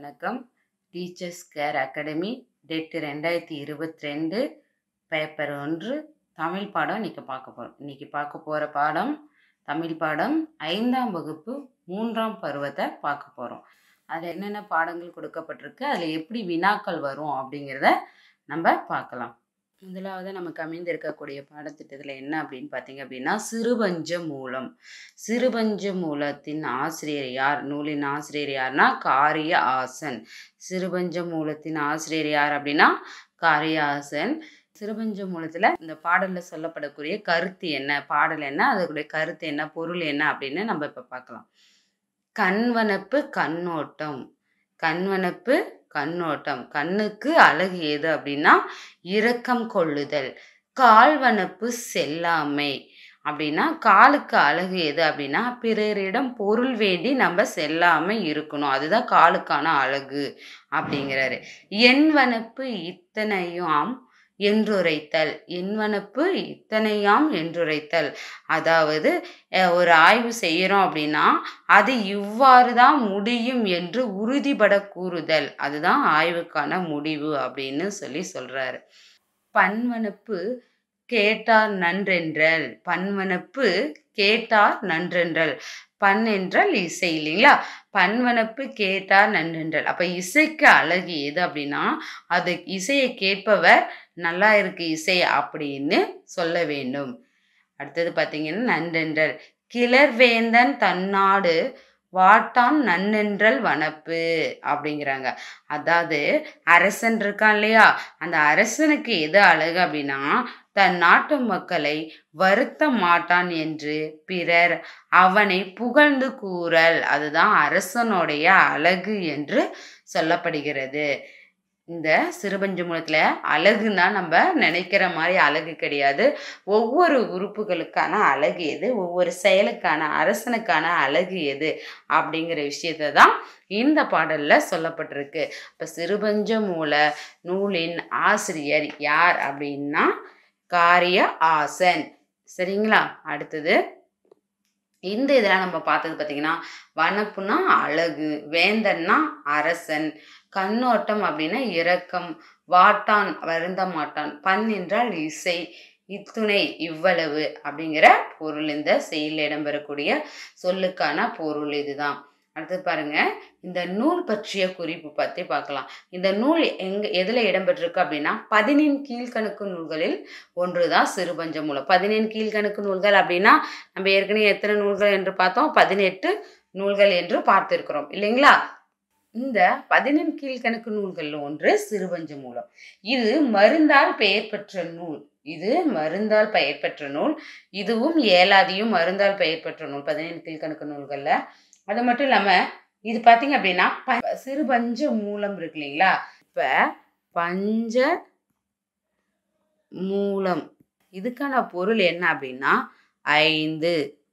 வணக்கம் teachers care academy TET ரெண்டாயிரத்தி இருபத்தி ரெண்டு பேப்பர் ஒன்று தமிழ் பாடம் இன்றைக்கி பார்க்க போகிறோம் இன்றைக்கி பார்க்க போகிற பாடம் தமிழ் பாடம் ஐந்தாம் வகுப்பு மூன்றாம் பருவத்தை பார்க்க போகிறோம் அதில் என்னென்ன பாடங்கள் கொடுக்கப்பட்டிருக்கு அதில் எப்படி வினாக்கள் வரும் அப்படிங்கிறத நம்ம பார்க்கலாம் முதலாவது நமக்கு அமைந்திருக்கக்கூடிய பாடத்திட்டத்தில் என்ன அப்படின்னு பார்த்தீங்க அப்படின்னா சிறுபஞ்ச மூலம் சிறுபஞ்ச மூலத்தின் ஆசிரியர் யார் நூலின் ஆசிரியர் யார்னா காரிய ஆசன் சிறுபஞ்ச மூலத்தின் ஆசிரியர் யார் அப்படின்னா காரிய ஆசன் சிறுபஞ்ச மூலத்தில் இந்த பாடலில் சொல்லப்படக்கூடிய கருத்து என்ன பாடல் என்ன அதோடைய கருத்து என்ன பொருள் என்ன அப்படின்னு நம்ம இப்போ பார்க்கலாம் கண்வனப்பு கண்ணோட்டம் கண்வனப்பு கண்ணோட்டம் கண்ணுக்கு அழகு எது அப்படின்னா இரக்கம் கொள்ளுதல் கால்வனப்பு செல்லாமை அப்படின்னா காலுக்கு அழகு எது அப்படின்னா பிறரிடம் பொருள் வேண்டி நம்ம செல்லாமல் இருக்கணும் அதுதான் காலுக்கான அழகு அப்படிங்கிறாரு எண்வனப்பு இத்தனையும் என்றுரைத்தல் எண்வனப்பு இத்தனையாம் என்றுரைத்தல் அதாவது ஒரு ஆய்வு செய்கிறோம் அப்படின்னா அது இவ்வாறு தான் முடியும் என்று உறுதிபட கூறுதல் அதுதான் ஆய்வுக்கான முடிவு அப்படின்னு சொல்லி சொல்கிறாரு பன்வனப்பு கேட்டார் நன்றென்றல் பன்வனப்பு கேட்டார் நன்றென்றல் பண் என்றால் இசை இல்லைங்களா பன்வனப்பு கேட்டார் நன்றென்றல் அப்போ இசைக்கு அழகு எது அப்படின்னா அது இசையை கேட்பவர் நல்லா இருக்கு இசை அப்படின்னு சொல்ல வேண்டும் அடுத்தது பார்த்தீங்கன்னா நன்றென்றல் கிளர்வேந்தன் தன்னாடு வாட்டான் நன்னென்றல் வனப்பு அப்படிங்கிறாங்க அதாவது அரசன் இருக்கான் இல்லையா அந்த அரசனுக்கு எது அழகு அப்படின்னா தன் நாட்டு மக்களை வருத்த மாட்டான் என்று பிறர் அவனை புகழ்ந்து கூறல் அதுதான் அரசனுடைய அழகு என்று சொல்லப்படுகிறது இந்த சிறுபஞ்ச மூலத்தில் அழகுன்னா நம்ம நினைக்கிற மாதிரி அழகு கிடையாது ஒவ்வொரு உறுப்புகளுக்கான அழகு எது ஒவ்வொரு செயலுக்கான அரசனுக்கான அழகு எது அப்படிங்கிற விஷயத்தை தான் இந்த பாடலில் சொல்லப்பட்டிருக்கு இப்போ சிறுபஞ்ச மூல நூலின் ஆசிரியர் யார் அப்படின்னா காரிய ஆசன் சரிங்களா அடுத்தது இந்த இதெல்லாம் நம்ம பார்த்தது பார்த்தீங்கன்னா வனப்புனா அழகு வேந்தன்னா அரசன் கண்ணோட்டம் அப்படின்னா இரக்கம் வாட்டான் வருந்த மாட்டான் பண் என்றால் இசை இத்துணை இவ்வளவு அப்படிங்கிற பொருள் இந்த செயலில் இடம்பெறக்கூடிய சொல்லுக்கான பொருள் இதுதான் அடுத்து பாருங்க இந்த நூல் பற்றிய குறிப்பு பற்றி பார்க்கலாம் இந்த நூல் எங்க எதில் இடம்பெற்றிருக்கு அப்படின்னா பதினெண் கீழ்கணக்கு நூல்களில் ஒன்று தான் சிறுபஞ்ச மூலம் பதினெண் கீழ்கணக்கு நூல்கள் அப்படின்னா நம்ம ஏற்கனவே எத்தனை நூல்கள் என்று பார்த்தோம் பதினெட்டு நூல்கள் என்று பார்த்திருக்கிறோம் இல்லைங்களா இந்த பதினெண் கீழ்கணக்கு நூல்களில் ஒன்று சிறுபஞ்ச மூலம் இது மருந்தால் பெயர் பெற்ற நூல் இது மருந்தால் பெயர் பெற்ற நூல் இதுவும் ஏலாதியும் மருந்தால் பெயர் பெற்ற நூல் பதினெண் கீழ்கணக்கு நூல்களில் அது மட்டும் இல்லாமல் இது பார்த்தீங்க அப்படின்னா ப சிறு பஞ்ச மூலம் இருக்கு இல்லைங்களா இப்போ பஞ்ச மூலம் இதுக்கான பொருள் என்ன அப்படின்னா ஐந்து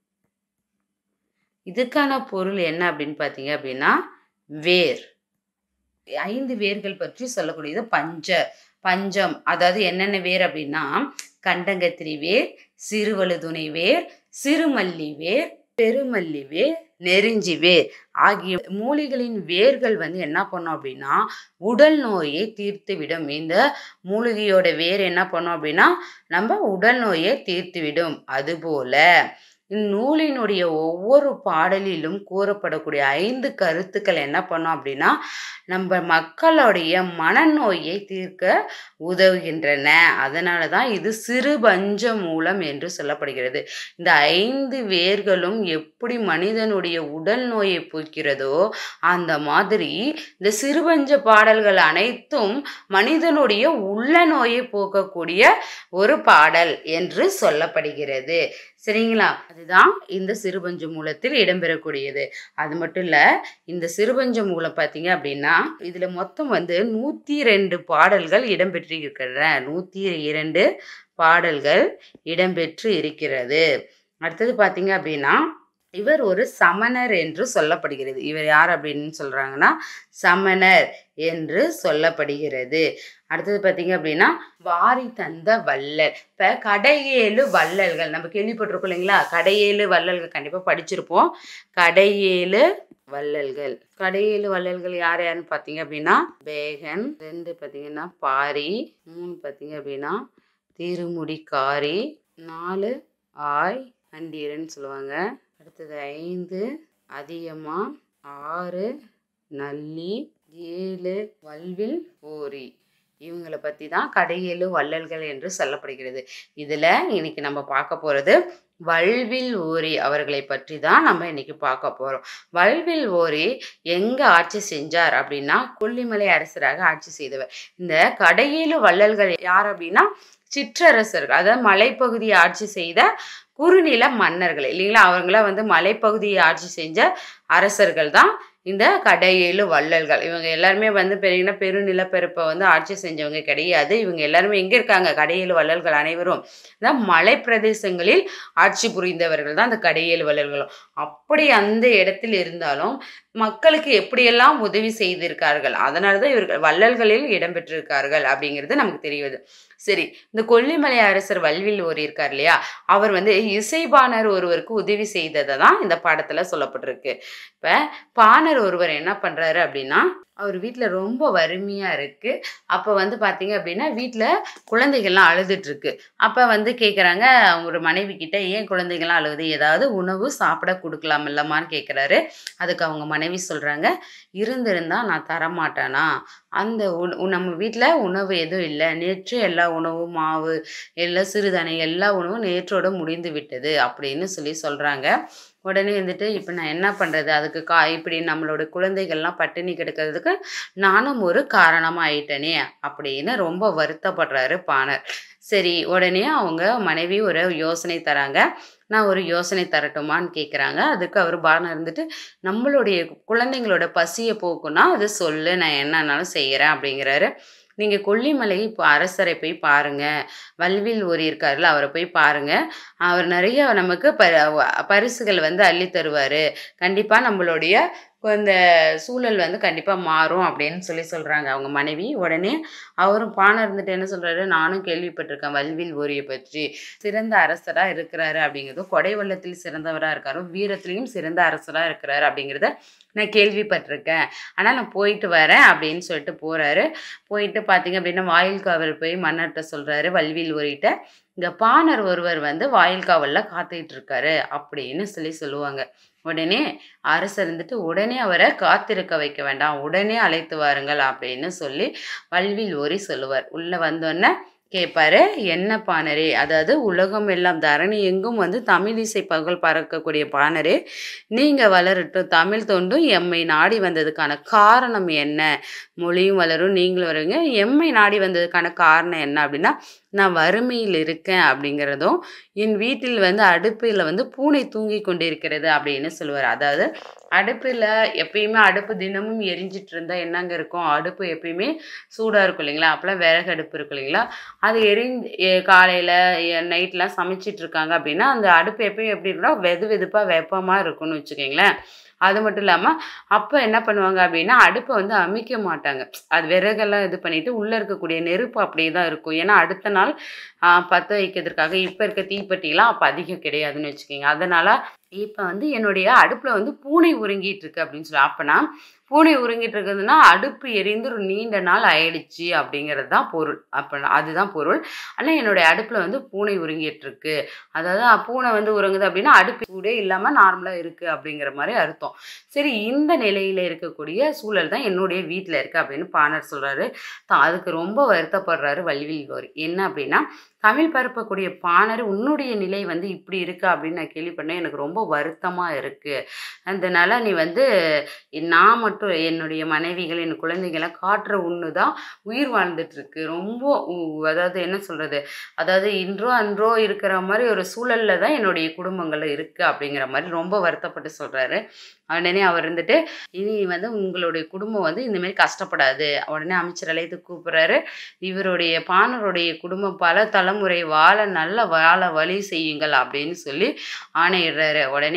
இதுக்கான பொருள் என்ன அப்படின்னு பார்த்தீங்க அப்படின்னா வேர் ஐந்து வேர்கள் பற்றி சொல்லக்கூடியது பஞ்ச பஞ்சம் அதாவது என்னென்ன வேர் அப்படின்னா கண்டங்கத்திரி வேர் சிறுவழுதுணை வேர் சிறுமல்லி வேர் பெருமல்லி வேர் நெருஞ்சி வேர் ஆகிய மூலிகளின் வேர்கள் வந்து என்ன பண்ணோம் அப்படின்னா உடல் நோயை தீர்த்து விடும் இந்த மூலிகையோட வேர் என்ன பண்ணோம் அப்படின்னா நம்ம உடல் நோயை தீர்த்து விடும் அதுபோல இந்நூலினுடைய ஒவ்வொரு பாடலிலும் கூறப்படக்கூடிய ஐந்து கருத்துக்கள் என்ன பண்ணோம் அப்படின்னா நம்ம மக்களுடைய மனநோயை தீர்க்க உதவுகின்றன அதனால தான் இது சிறு பஞ்ச மூலம் என்று சொல்லப்படுகிறது இந்த ஐந்து வேர்களும் எப்படி மனிதனுடைய உடல் நோயை போக்கிறதோ அந்த மாதிரி இந்த சிறுபஞ்ச பாடல்கள் அனைத்தும் மனிதனுடைய உள்ள நோயை போக்கக்கூடிய ஒரு பாடல் என்று சொல்லப்படுகிறது சரிங்களா அதுதான் இந்த சிறுபஞ்ச மூலத்தில் இடம்பெறக்கூடியது அது மட்டும் இல்லை இந்த சிறுபஞ்ச மூலம் பார்த்தீங்க அப்படின்னா இதில் மொத்தம் வந்து நூற்றி ரெண்டு பாடல்கள் இடம்பெற்றிருக்கின்றன நூற்றி இரண்டு பாடல்கள் இடம்பெற்று இருக்கிறது அடுத்தது பார்த்தீங்க அப்படின்னா இவர் ஒரு சமணர் என்று சொல்லப்படுகிறது இவர் யார் அப்படின்னு சொல்கிறாங்கன்னா சமணர் என்று சொல்லப்படுகிறது அடுத்தது பார்த்தீங்க அப்படின்னா வாரி தந்த வள்ளல் இப்போ கடையேழு வள்ளல்கள் நம்ம கேள்விப்பட்டிருக்கோம் இல்லைங்களா கடையேழு வள்ளல்கள் கண்டிப்பாக படிச்சிருப்போம் கடையேழு வள்ளல்கள் கடையேழு வள்ளல்கள் யார் யாருன்னு பார்த்தீங்க அப்படின்னா பேகன் ரெண்டு பார்த்தீங்கன்னா பாரி மூணு பார்த்தீங்க அப்படின்னா திருமுடிக்காரி நாலு ஆய் அண்டீரன்னு சொல்லுவாங்க அடுத்தது ஐந்து அதியமா ஆறு நல்லி ஏழு வல்வில் ஓரி இவங்களை பற்றி தான் கடையேழு வள்ளல்கள் என்று சொல்லப்படுகிறது இதில் இன்னைக்கு நம்ம பார்க்க போகிறது வல்வில் ஓரி அவர்களை பற்றி தான் நம்ம இன்னைக்கு பார்க்க போகிறோம் வல்வில் ஓரி எங்கே ஆட்சி செஞ்சார் அப்படின்னா கொல்லிமலை அரசராக ஆட்சி செய்தவர் இந்த கடையேழு வள்ளல்கள் யார் அப்படின்னா சிற்றரசர்கள் அதாவது மலைப்பகுதியை ஆட்சி செய்த குறுநில மன்னர்கள் இல்லைங்களா அவங்கள வந்து மலைப்பகுதியை ஆட்சி செஞ்ச அரசர்கள் தான் இந்த கடையேழு வள்ளல்கள் இவங்க எல்லாருமே வந்து பெரியனா பெருநிலப்பரப்பை வந்து ஆட்சி செஞ்சவங்க கிடையாது இவங்க எல்லாருமே எங்கே இருக்காங்க கடையேழு வள்ளல்கள் அனைவரும் இந்த மலை பிரதேசங்களில் ஆட்சி புரிந்தவர்கள் தான் அந்த கடையேழு வள்ளல்களும் அப்படி அந்த இடத்தில் இருந்தாலும் மக்களுக்கு எப்படியெல்லாம் உதவி செய்திருக்கார்கள் அதனால தான் இவர்கள் வள்ளல்களில் இடம்பெற்றிருக்கார்கள் அப்படிங்கிறது நமக்கு தெரியுது சரி இந்த கொல்லிமலை அரசர் வல்வில் ஓர் இருக்கார் இல்லையா அவர் வந்து இசைபாணர் ஒருவருக்கு உதவி செய்ததை தான் இந்த பாடத்தில் சொல்லப்பட்டிருக்கு இப்போ பாணர் ஒருவர் என்ன பண்ணுறாரு அப்படின்னா அவர் வீட்டில் ரொம்ப வறுமையாக இருக்குது அப்போ வந்து பார்த்தீங்க அப்படின்னா வீட்டில் குழந்தைகள்லாம் அழுதுட்ருக்கு அப்போ வந்து கேட்குறாங்க ஒரு மனைவி கிட்ட ஏன் குழந்தைகள்லாம் அழுகுது ஏதாவது உணவு சாப்பிட கொடுக்கலாம் இல்லம்மான்னு கேட்குறாரு அதுக்கு அவங்க மனைவி சொல்கிறாங்க இருந்திருந்தா நான் தரமாட்டேனா அந்த உண நம்ம வீட்டில் உணவு எதுவும் இல்லை நேற்று எல்லா உணவும் மாவு எல்லாம் சிறுதானி எல்லா உணவும் நேற்றோட முடிந்து விட்டது அப்படின்னு சொல்லி சொல்கிறாங்க உடனே வந்துட்டு இப்போ நான் என்ன பண்ணுறது அதுக்கு கா இப்படி நம்மளோட குழந்தைகள்லாம் பட்டினி கிடக்கிறதுக்கு நானும் ஒரு காரணமாக ஆயிட்டேனே அப்படின்னு ரொம்ப வருத்தப்படுறாரு பாணர் சரி உடனே அவங்க மனைவி ஒரு யோசனை தராங்க நான் ஒரு யோசனை தரட்டுமான்னு கேட்குறாங்க அதுக்கு அவர் பானம் இருந்துட்டு நம்மளுடைய குழந்தைங்களோட பசியை போக்குன்னா அது சொல்லு நான் என்னன்னாலும் செய்கிறேன் அப்படிங்கிறாரு நீங்கள் கொல்லிமலை இப்போ அரசரை போய் பாருங்கள் வல்வில் ஓரி இருக்கார்ல அவரை போய் பாருங்கள் அவர் நிறைய நமக்கு ப பரிசுகள் வந்து அள்ளி தருவார் கண்டிப்பாக நம்மளுடைய இந்த சூழல் வந்து கண்டிப்பாக மாறும் அப்படின்னு சொல்லி சொல்கிறாங்க அவங்க மனைவி உடனே அவரும் பானை இருந்துட்டு என்ன சொல்கிறாரு நானும் கேள்விப்பட்டிருக்கேன் வல்வில் ஓரியை பற்றி சிறந்த அரசராக இருக்கிறாரு அப்படிங்கிறதும் கொடை வெள்ளத்தில் சிறந்தவராக இருக்காரு வீரத்திலையும் சிறந்த அரசராக இருக்கிறாரு அப்படிங்கிறத நான் கேள்விப்பட்டிருக்கேன் ஆனால் நான் போயிட்டு வரேன் அப்படின்னு சொல்லிட்டு போகிறாரு போயிட்டு பார்த்தீங்க அப்படின்னா வாயில் காவல் போய் மன்னர்கிட்ட சொல்கிறாரு வல்வில் ஓரிட்ட இந்த பாணர் ஒருவர் வந்து வாயில் காவலில் காத்துக்கிட்டு இருக்காரு அப்படின்னு சொல்லி சொல்லுவாங்க உடனே அரசர் இருந்துட்டு உடனே அவரை காத்திருக்க வைக்க வேண்டாம் உடனே அழைத்து வாருங்கள் அப்படின்னு சொல்லி வல்வில் ஓரி சொல்லுவார் உள்ளே வந்தோடனே கேட்பாரு என்ன பாணரே அதாவது உலகம் எல்லாம் தரணி எங்கும் வந்து தமிழ் இசை பகல் பறக்கக்கூடிய பாணரே நீங்கள் வளரட்டும் தமிழ் தொண்டும் எம்மை நாடி வந்ததுக்கான காரணம் என்ன மொழியும் வளரும் நீங்களும் வருவீங்க எம்மை நாடி வந்ததுக்கான காரணம் என்ன அப்படின்னா நான் வறுமையில் இருக்கேன் அப்படிங்கிறதும் என் வீட்டில் வந்து அடுப்பில் வந்து பூனை தூங்கி கொண்டிருக்கிறது அப்படின்னு சொல்லுவார் அதாவது அடுப்பில் எப்பயுமே அடுப்பு தினமும் எரிஞ்சிட்டு இருந்தால் என்னங்க இருக்கும் அடுப்பு எப்பயுமே சூடாக இருக்கும் இல்லைங்களா அப்போல்லாம் விறகு அடுப்பு இருக்கும் இல்லைங்களா அது எரிஞ்சு காலையில் நைட்லாம் சமைச்சிட்டு இருக்காங்க அப்படின்னா அந்த அடுப்பு எப்பயும் எப்படி இருக்குன்னா வெது வெதுப்பாக வெப்பமாக இருக்கும்னு வச்சுக்கோங்களேன் அது மட்டும் இல்லாமல் அப்போ என்ன பண்ணுவாங்க அப்படின்னா அடுப்பை வந்து அமைக்க மாட்டாங்க அது விறகெல்லாம் இது பண்ணிட்டு உள்ளே இருக்கக்கூடிய நெருப்பு அப்படியே தான் இருக்கும் ஏன்னா அடுத்த நாள் பற்ற வைக்கிறதுக்காக இப்போ இருக்க தீப்பெட்டிலாம் அப்போ அதிகம் கிடையாதுன்னு வச்சுக்கோங்க அதனால் இப்போ வந்து என்னுடைய அடுப்பில் வந்து பூனை உறங்கிட்டு இருக்கு அப்படின்னு சொல்லி அப்போனா பூனை உறங்கிட்டு இருக்குதுன்னா அடுப்பு எரிந்து ஒரு நீண்ட நாள் ஆயிடுச்சு அப்படிங்கிறது தான் பொருள் அப்போ அதுதான் பொருள் ஆனால் என்னுடைய அடுப்பில் வந்து பூனை உறங்கிட்டு இருக்கு அதாவது பூனை வந்து உறங்குது அப்படின்னா அடுப்பு சூடே இல்லாமல் நார்மலாக இருக்குது அப்படிங்கிற மாதிரி அர்த்தம் சரி இந்த நிலையில் இருக்கக்கூடிய சூழல் தான் என்னுடைய வீட்டில் இருக்குது அப்படின்னு பாணர் சொல்கிறாரு அதுக்கு ரொம்ப வருத்தப்படுறாரு வல்வில் கோரி என்ன அப்படின்னா தமிழ் பரப்பக்கூடிய பாணர் உன்னுடைய நிலை வந்து இப்படி இருக்கா அப்படின்னு நான் கேள்விப்பட்டேன் எனக்கு ரொம்ப வருத்தமாக இருக்குது அதனால் நீ வந்து நான் மட்டும் என்னுடைய மனைவிகள் என் குழந்தைகளை காட்டுற ஒன்று தான் உயிர் வாழ்ந்துட்டுருக்கு ரொம்ப அதாவது என்ன சொல்கிறது அதாவது இன்றோ அன்றோ இருக்கிற மாதிரி ஒரு சூழலில் தான் என்னுடைய குடும்பங்கள் இருக்குது அப்படிங்கிற மாதிரி ரொம்ப வருத்தப்பட்டு சொல்கிறாரு உடனே அவர் இருந்துட்டு இனி வந்து உங்களுடைய குடும்பம் வந்து இந்தமாரி கஷ்டப்படாது உடனே அமைச்சர் அழைத்து கூப்பிட்றாரு இவருடைய பாணருடைய குடும்பம் பல தலைமுறை வாழ நல்ல வாழ வழி செய்யுங்கள் அப்படின்னு சொல்லி ஆணையிடுறாரு உடனே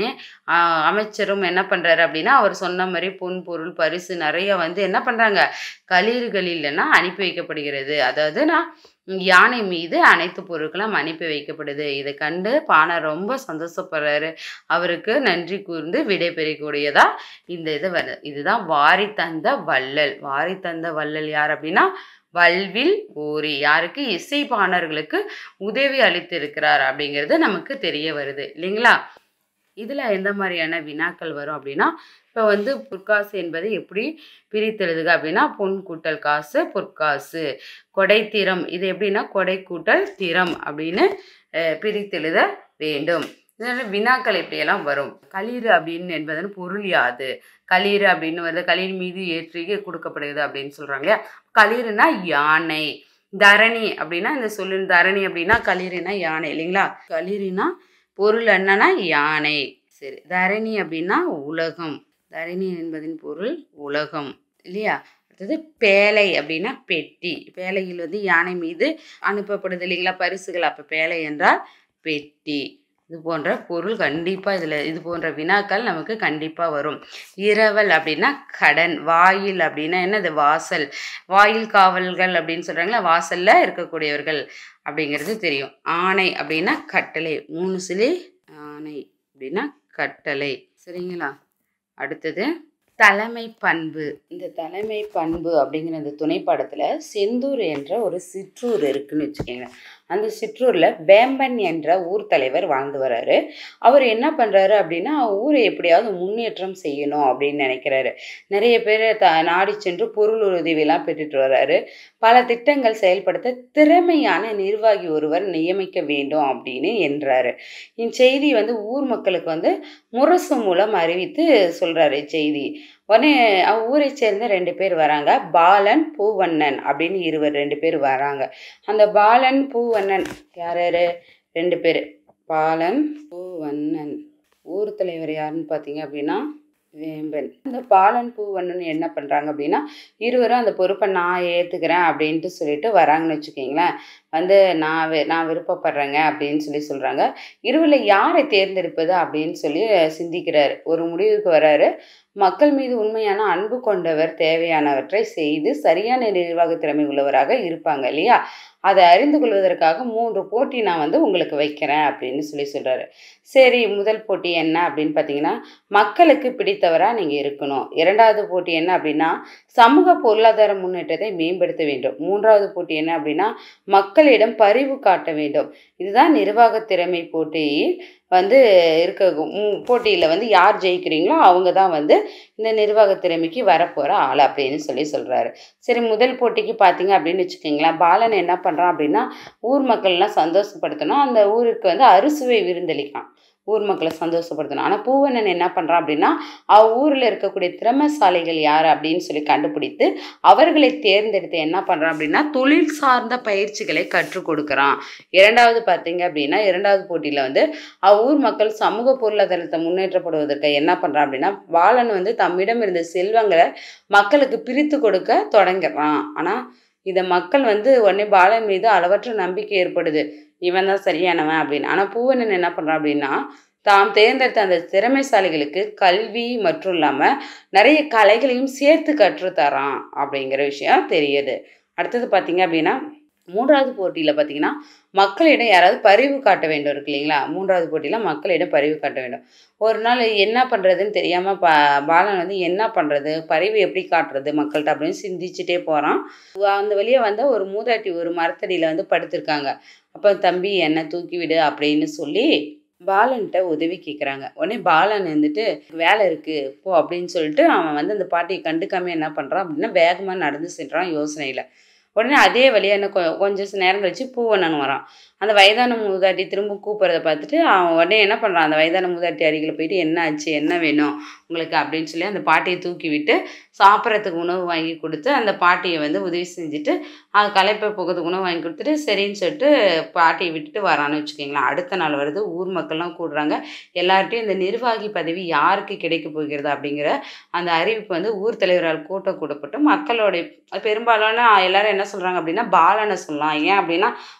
ஆஹ் அமைச்சரும் என்ன பண்ணுறாரு அப்படின்னா அவர் சொன்ன மாதிரி பொன் பொருள் பரிசு நிறைய வந்து என்ன பண்ணுறாங்க களிறுகளில்னா அனுப்பி வைக்கப்படுகிறது அதாவதுனா யானை மீது அனைத்து பொருட்களும் அனுப்பி வைக்கப்படுது இதை கண்டு பானை ரொம்ப சந்தோஷப்படுறாரு அவருக்கு நன்றி கூர்ந்து விடைபெறக்கூடியதா இந்த இது வருது இதுதான் வாரி தந்த வள்ளல் வாரி தந்த வள்ளல் யார் அப்படின்னா வல்வில் ஓரி யாருக்கு இசைப்பாணர்களுக்கு உதவி அளித்திருக்கிறார் அப்படிங்கிறது நமக்கு தெரிய வருது இல்லைங்களா இதில் எந்த மாதிரியான வினாக்கள் வரும் அப்படின்னா இப்போ வந்து பொற்காசு என்பதை எப்படி பிரித்தெழுதுக அப்படின்னா பொன் கூட்டல் காசு பொற்காசு கொடை திறம் இது எப்படின்னா கொடை கூட்டல் திறம் அப்படின்னு அஹ், பிரித்தெழுத வேண்டும் இதனால் வினாக்கள் இப்படியெல்லாம் வரும் களிறு அப்படின்னு என்பதன் பொருள் யாது களிறு அப்படின்னு வருது களிர் மீது ஏற்றி கொடுக்கப்படுகிறது அப்படின்னு சொல்கிறாங்க இல்லையா களிறுனா யானை தரணி அப்படின்னா இந்த சொல்லு தரணி அப்படின்னா களிறுனா யானை இல்லைங்களா களிறுனா பொருள் என்னன்னா யானை சரி தரணி அப்படின்னா உலகம் தரணி என்பதின் பொருள் உலகம் இல்லையா அடுத்தது பேழை அப்படின்னா பெட்டி பேழையில் வந்து யானை மீது அனுப்பப்படுது இல்லைங்களா பரிசுகள் அப்போ பேழை என்றால் பெட்டி இது போன்ற பொருள் கண்டிப்பாக இதில் இது போன்ற வினாக்கள் நமக்கு கண்டிப்பாக வரும் இரவல் அப்படின்னா கடன் வாயில் அப்படின்னா என்னது வாசல் வாயில் காவல்கள் அப்படின்னு சொல்கிறாங்களா வாசலில் இருக்கக்கூடியவர்கள் அப்படிங்கிறது தெரியும் ஆணை அப்படின்னா கட்டளை மூணு சிலை ஆணை அப்படின்னா கட்டளை சரிங்களா அடுத்தது தலைமை பண்பு இந்த தலைமை பண்பு அப்படிங்கிற இந்த துணைப்பாடத்தில் செந்தூர் என்ற ஒரு சிற்றூர் இருக்குன்னு வச்சுக்கோங்க அந்த சிற்றூரில் வேம்பன் என்ற ஊர் தலைவர் வாழ்ந்து வராரு அவர் என்ன பண்ணுறாரு அப்படின்னா ஊரை எப்படியாவது முன்னேற்றம் செய்யணும் அப்படின்னு நினைக்கிறாரு நிறைய பேர் த நாடி சென்று பொருள் உதவியெல்லாம் பெற்றுட்டு வர்றாரு பல திட்டங்கள் செயல்படுத்த திறமையான நிர்வாகி ஒருவர் நியமிக்க வேண்டும் அப்படின்னு என்றாரு இச்செய்தி வந்து ஊர் மக்களுக்கு வந்து முரசு மூலம் அறிவித்து சொல்றாரு இச்செய்தி உடனே அவ ஊரை சேர்ந்த ரெண்டு பேர் வராங்க பாலன் பூவண்ணன் அப்படின்னு இருவர் ரெண்டு பேர் வராங்க அந்த பாலன் பூவண்ணன் யார் யாரு ரெண்டு பேர் பாலன் பூவண்ணன் ஊர் தலைவர் யாருன்னு பார்த்தீங்க அப்படின்னா வேம்பன் இந்த பாலன் பூவண்ணன் என்ன பண்ணுறாங்க அப்படின்னா இருவரும் அந்த பொறுப்பை நான் ஏற்றுக்கிறேன் அப்படின்ட்டு சொல்லிட்டு வராங்கன்னு வச்சுக்கிங்களேன் வந்து நான் வி- நான் விருப்பப்படுறேங்க அப்படின்னு சொல்லி சொல்கிறாங்க இருவில் யாரை தேர்ந்தெடுப்பது அப்படின்னு சொல்லி சிந்திக்கிறாரு ஒரு முடிவுக்கு வராரு மக்கள் மீது உண்மையான அன்பு கொண்டவர் தேவையானவற்றை செய்து சரியான நிர்வாக திறமை உள்ளவராக இருப்பாங்க இல்லையா அதை அறிந்து கொள்வதற்காக மூன்று போட்டி நான் வந்து உங்களுக்கு வைக்கிறேன் அப்படின்னு சொல்லி சொல்கிறாரு சரி முதல் போட்டி என்ன அப்படின்னு பார்த்தீங்கன்னா மக்களுக்கு பிடித்தவராக நீங்கள் இருக்கணும் இரண்டாவது போட்டி என்ன அப்படின்னா சமூக பொருளாதார முன்னேற்றத்தை மேம்படுத்த வேண்டும் மூன்றாவது போட்டி என்ன அப்படின்னா மக்களிடம் பரிவு காட்ட வேண்டும் இதுதான் நிர்வாக திறமை போட்டியில் வந்து இருக்க போட்டியில் வந்து யார் ஜெயிக்கிறீங்களோ அவங்க தான் வந்து இந்த நிர்வாக திறமைக்கு வரப்போகிற ஆள் அப்படின்னு சொல்லி சொல்கிறாரு சரி முதல் போட்டிக்கு பார்த்தீங்க அப்படின்னு வச்சுக்கோங்களேன் பாலன் என்ன பண்ணுறான் அப்படின்னா ஊர் மக்கள்லாம் சந்தோஷப்படுத்தணும் அந்த ஊருக்கு வந்து அறுசுவை விருந்தளிக்கான் ஊர் மக்களை சந்தோஷப்படுத்தணும் ஆனால் பூவண்ணன் என்ன பண்ணுறான் அப்படின்னா அவ ஊரில் இருக்கக்கூடிய திறமைசாலிகள் யார் அப்படின்னு சொல்லி கண்டுபிடித்து அவர்களை தேர்ந்தெடுத்து என்ன பண்ணுறான் அப்படின்னா தொழில் சார்ந்த பயிற்சிகளை கற்றுக் கொடுக்குறான் இரண்டாவது பார்த்தீங்க அப்படின்னா இரண்டாவது போட்டியில் வந்து அவ ஊர் மக்கள் சமூக பொருளாதாரத்தை முன்னேற்றப்படுவதற்கு என்ன பண்ணுறான் அப்படின்னா பாலன் வந்து தம்மிடம் இருந்த செல்வங்களை மக்களுக்கு பிரித்து கொடுக்க தொடங்குறான் ஆனால் இதை மக்கள் வந்து உடனே பாலன் மீது அளவற்ற நம்பிக்கை ஏற்படுது இவன் தான் சரியானவன் அப்படின்னு ஆனால் பூவனன் என்ன பண்ணுறான் அப்படின்னா தாம் தேர்ந்தெடுத்த அந்த திறமைசாலிகளுக்கு கல்வி மற்றும் இல்லாமல் நிறைய கலைகளையும் சேர்த்து கற்றுத்தரான் அப்படிங்கிற விஷயம் தெரியுது அடுத்தது பார்த்தீங்க அப்படின்னா மூன்றாவது போட்டியில் பார்த்தீங்கன்னா மக்களிடம் யாராவது பரிவு காட்ட வேண்டும் இருக்கு இல்லைங்களா மூன்றாவது போட்டியில் மக்களிடம் பரிவு காட்ட வேண்டும் ஒரு நாள் என்ன பண்ணுறதுன்னு தெரியாமல் பா பாலன் வந்து என்ன பண்ணுறது பரிவு எப்படி காட்டுறது மக்கள்கிட்ட அப்படின்னு சிந்திச்சுட்டே போகிறான் அந்த வழியாக வந்து ஒரு மூதாட்டி ஒரு மரத்தடியில் வந்து படுத்திருக்காங்க அப்போ தம்பி என்னை தூக்கி விடு அப்படின்னு சொல்லி பாலன்கிட்ட உதவி கேட்குறாங்க உடனே பாலன் வந்துட்டு வேலை இருக்குது போ அப்படின்னு சொல்லிட்டு அவன் வந்து அந்த பாட்டியை கண்டுக்காம என்ன பண்ணுறான் அப்படின்னா வேகமாக நடந்து சென்றான் யோசனையில் உடனே அதே வழியாக என்ன கொ கொஞ்சம் நேரம் கழிச்சு பூவண்ணன் வரான் அந்த வயதான மூதாட்டி திரும்ப கூப்பிட்றத பார்த்துட்டு அவன் உடனே என்ன பண்ணுறான் அந்த வயதான மூதாட்டி அருகில் போயிட்டு என்ன ஆச்சு என்ன வேணும் உங்களுக்கு அப்படின்னு சொல்லி அந்த பாட்டியை தூக்கி விட்டு சாப்பிட்றதுக்கு உணவு வாங்கி கொடுத்து அந்த பாட்டியை வந்து உதவி செஞ்சுட்டு அது களைப்பை போகிறதுக்கு உணவு வாங்கி கொடுத்துட்டு சரின்னு சொல்லிட்டு பாட்டியை விட்டுட்டு வரான்னு வச்சுக்கோங்களேன் அடுத்த நாள் வருது ஊர் மக்கள்லாம் கூடுறாங்க எல்லார்ட்டையும் இந்த நிர்வாகி பதவி யாருக்கு கிடைக்க போகிறது அப்படிங்கிற அந்த அறிவிப்பு வந்து ஊர் தலைவரால் கூட்டம் கூடப்பட்டு மக்களோடைய பெரும்பாலான எல்லாரும் என்ன சொல்கிறாங்க அப்படின்னா பாலனை சொல்லலாம் ஏன் அப்படின்னா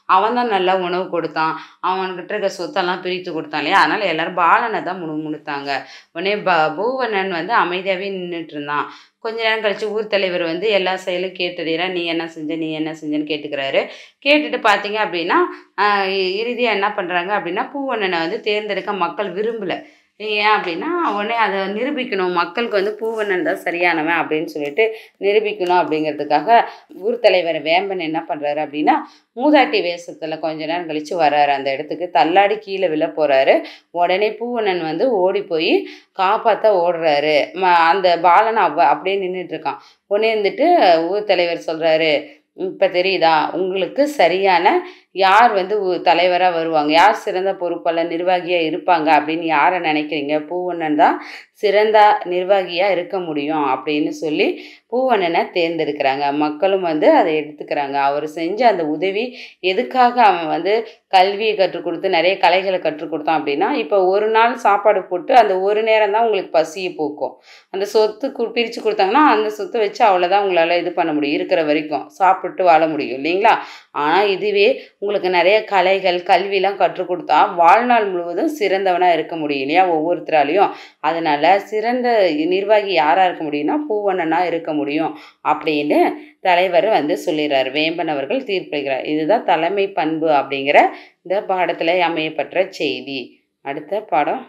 அவன் தான் நல்லா உணவு கொடுத்தான் அவன்கிட்ட இருக்க சொத்தெல்லாம் பிரித்து கொடுத்தான் இல்லையா அதனால் எல்லாரும் பாலனை தான் முணு முணுத்தாங்க உடனே ப பூவனன் வந்து அமைதியாகவே நின்றுட்டு இருந்தான் கொஞ்ச நேரம் கழிச்சு ஊர் தலைவர் வந்து எல்லா செயலும் கேட்டுறா நீ என்ன செஞ்ச நீ என்ன செஞ்சேன்னு கேட்டுக்கிறாரு கேட்டுட்டு பார்த்தீங்க அப்படின்னா இறுதியாக என்ன பண்ணுறாங்க அப்படின்னா பூவண்ணனை வந்து தேர்ந்தெடுக்க மக்கள் விரும்பலை ஏன் அப்படின்னா உடனே அதை நிரூபிக்கணும் மக்களுக்கு வந்து பூவண்ணன் தான் சரியானவன் அப்படின்னு சொல்லிட்டு நிரூபிக்கணும் அப்படிங்கிறதுக்காக ஊர் தலைவர் வேம்பன் என்ன பண்ணுறாரு அப்படின்னா மூதாட்டி வேஷத்தில் கொஞ்ச நேரம் கழித்து வர்றாரு அந்த இடத்துக்கு தள்ளாடி கீழே விழ போகிறாரு உடனே பூவண்ணன் வந்து ஓடி போய் காப்பாற்ற ஓடுறாரு ம அந்த பாலன் அவ அப்படியே நின்றுட்டு இருக்கான் உடனே இருந்துட்டு ஊர் தலைவர் சொல்கிறாரு இப்போ தெரியுதா உங்களுக்கு சரியான யார் வந்து தலைவராக வருவாங்க யார் சிறந்த பொறுப்பாளர் நிர்வாகியாக இருப்பாங்க அப்படின்னு யாரை நினைக்கிறீங்க பூவண்ணன் தான் சிறந்த நிர்வாகியாக இருக்க முடியும் அப்படின்னு சொல்லி பூவண்ணனை தேர்ந்தெடுக்கிறாங்க மக்களும் வந்து அதை எடுத்துக்கிறாங்க அவர் செஞ்ச அந்த உதவி எதுக்காக அவன் வந்து கல்வியை கற்றுக் கொடுத்து நிறைய கலைகளை கற்றுக் கொடுத்தான் அப்படின்னா இப்போ ஒரு நாள் சாப்பாடு போட்டு அந்த ஒரு நேரம் தான் உங்களுக்கு பசியை போக்கும் அந்த சொத்து கு பிரித்து கொடுத்தாங்கன்னா அந்த சொத்தை வச்சு அவ்வளோதான் உங்களால் இது பண்ண முடியும் இருக்கிற வரைக்கும் சாப்பிட்டு வாழ முடியும் இல்லைங்களா ஆனால் இதுவே உங்களுக்கு நிறைய கலைகள் கல்விலாம் கற்றுக் கொடுத்தா வாழ்நாள் முழுவதும் சிறந்தவனாக இருக்க முடியும் இல்லையா ஒவ்வொருத்தராலையும் அதனால் சிறந்த நிர்வாகி யாராக இருக்க முடியும்னா பூவண்ணனாக இருக்க முடியும் அப்படின்னு தலைவர் வந்து சொல்லிடுறார் வேம்பன் அவர்கள் தீர்ப்பளிக்கிறார் இதுதான் தலைமை பண்பு அப்படிங்கிற இந்த பாடத்தில் அமையப்பட்ட செய்தி அடுத்த பாடம்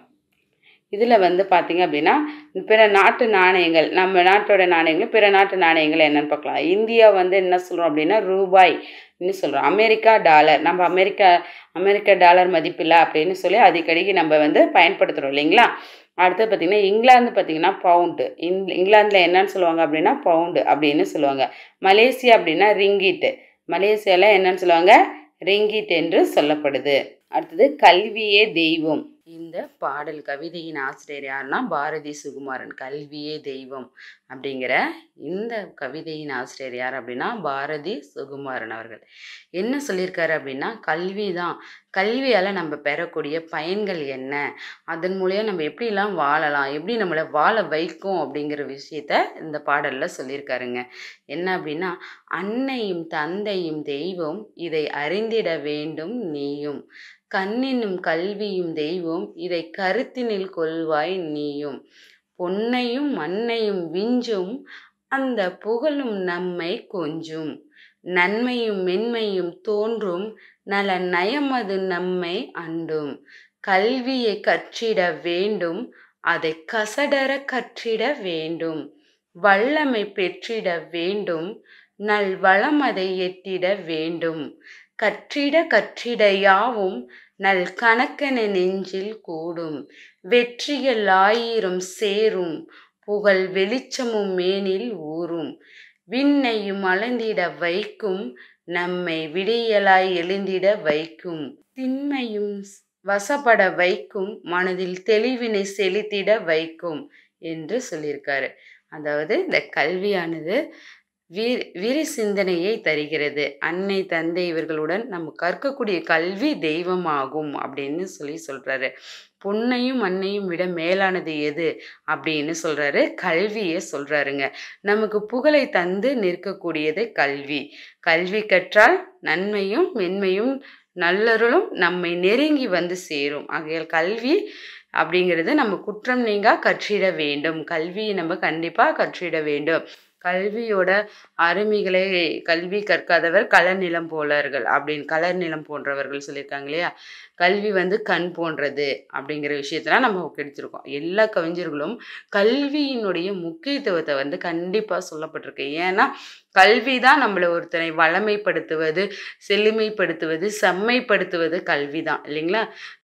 இதில் வந்து பார்த்திங்க அப்படின்னா பிற நாட்டு நாணயங்கள் நம்ம நாட்டோட நாணயங்கள் பிற நாட்டு நாணயங்கள் என்னென்னு பார்க்கலாம் இந்தியா வந்து என்ன சொல்கிறோம் அப்படின்னா ரூபாய் இன்னும் சொல்கிறோம் அமெரிக்கா டாலர் நம்ம அமெரிக்கா அமெரிக்கா டாலர் மதிப்பில்லை அப்படின்னு சொல்லி அடிக்கடிக்கு நம்ம வந்து பயன்படுத்துகிறோம் இல்லைங்களா அடுத்து பார்த்திங்கன்னா இங்கிலாந்து பார்த்திங்கன்னா பவுண்டு இங் இங்கிலாந்தில் என்னன்னு சொல்லுவாங்க அப்படின்னா பவுண்டு அப்படின்னு சொல்லுவாங்க மலேசியா அப்படின்னா ரிங்கிட்டு மலேசியாவில் என்னன்னு சொல்லுவாங்க ரிங்கிட் என்று சொல்லப்படுது அடுத்தது கல்வியே தெய்வம் இந்த பாடல் கவிதையின் ஆசிரியர் யாருன்னா பாரதி சுகுமாரன் கல்வியே தெய்வம் அப்படிங்கிற இந்த கவிதையின் ஆசிரியர் யார் அப்படின்னா பாரதி சுகுமாரன் அவர்கள் என்ன சொல்லியிருக்காரு அப்படின்னா கல்வி தான் கல்வியால் நம்ம பெறக்கூடிய பயன்கள் என்ன அதன் மூலியம் நம்ம எப்படிலாம் வாழலாம் எப்படி நம்மளை வாழ வைக்கும் அப்படிங்கிற விஷயத்த இந்த பாடலில் சொல்லியிருக்காருங்க என்ன அப்படின்னா அன்னையும் தந்தையும் தெய்வம் இதை அறிந்திட வேண்டும் நீயும் கண்ணினும் கல்வியும் தெய்வம் இதை கருத்தினில் கொள்வாய் நீயும் பொன்னையும் மண்ணையும் விஞ்சும் அந்த புகழும் நம்மை கொஞ்சும் நன்மையும் மென்மையும் தோன்றும் நல நயமது நம்மை அண்டும் கல்வியை கற்றிட வேண்டும் அதை கசடர கற்றிட வேண்டும் வல்லமை பெற்றிட வேண்டும் நல் வளம் அதை எட்டிட வேண்டும் கற்றிட கற்றிட யாவும் நல் கணக்கென நெஞ்சில் கூடும் வெற்றிகள் ஆயிரம் சேரும் புகழ் வெளிச்சமும் மேனில் ஊறும் விண்ணையும் அளந்திட வைக்கும் நம்மை விடியலாய் எழுந்திட வைக்கும் திண்மையும் வசப்பட வைக்கும் மனதில் தெளிவினை செலுத்திட வைக்கும் என்று சொல்லியிருக்காரு அதாவது இந்த கல்வியானது வீர் விரி சிந்தனையை தருகிறது அன்னை தந்தை இவர்களுடன் நம்ம கற்கக்கூடிய கல்வி தெய்வமாகும் அப்படின்னு சொல்லி சொல்கிறாரு பொன்னையும் மண்ணையும் விட மேலானது எது அப்படின்னு சொல்கிறாரு கல்வியை சொல்கிறாருங்க நமக்கு புகழை தந்து நிற்கக்கூடியது கல்வி கல்வி கற்றால் நன்மையும் மென்மையும் நல்லருளும் நம்மை நெருங்கி வந்து சேரும் ஆகையால் கல்வி அப்படிங்கிறது நம்ம குற்றம் நீங்கா கற்றிட வேண்டும் கல்வியை நம்ம கண்டிப்பாக கற்றிட வேண்டும் கல்வியோட அருமைகளை கல்வி கற்காதவர் கலர் நிலம் போலர்கள் அப்படின்னு கலர் நிலம் போன்றவர்கள் சொல்லியிருக்காங்க இல்லையா கல்வி வந்து கண் போன்றது அப்படிங்கிற விஷயத்தெல்லாம் நம்ம கிடைச்சிருக்கோம் எல்லா கவிஞர்களும் கல்வியினுடைய முக்கியத்துவத்தை வந்து கண்டிப்பாக சொல்லப்பட்டிருக்கு ஏன்னா கல்வி தான் நம்மளை ஒருத்தனை வளமைப்படுத்துவது செழுமைப்படுத்துவது செம்மைப்படுத்துவது கல்வி தான் இல்லைங்களா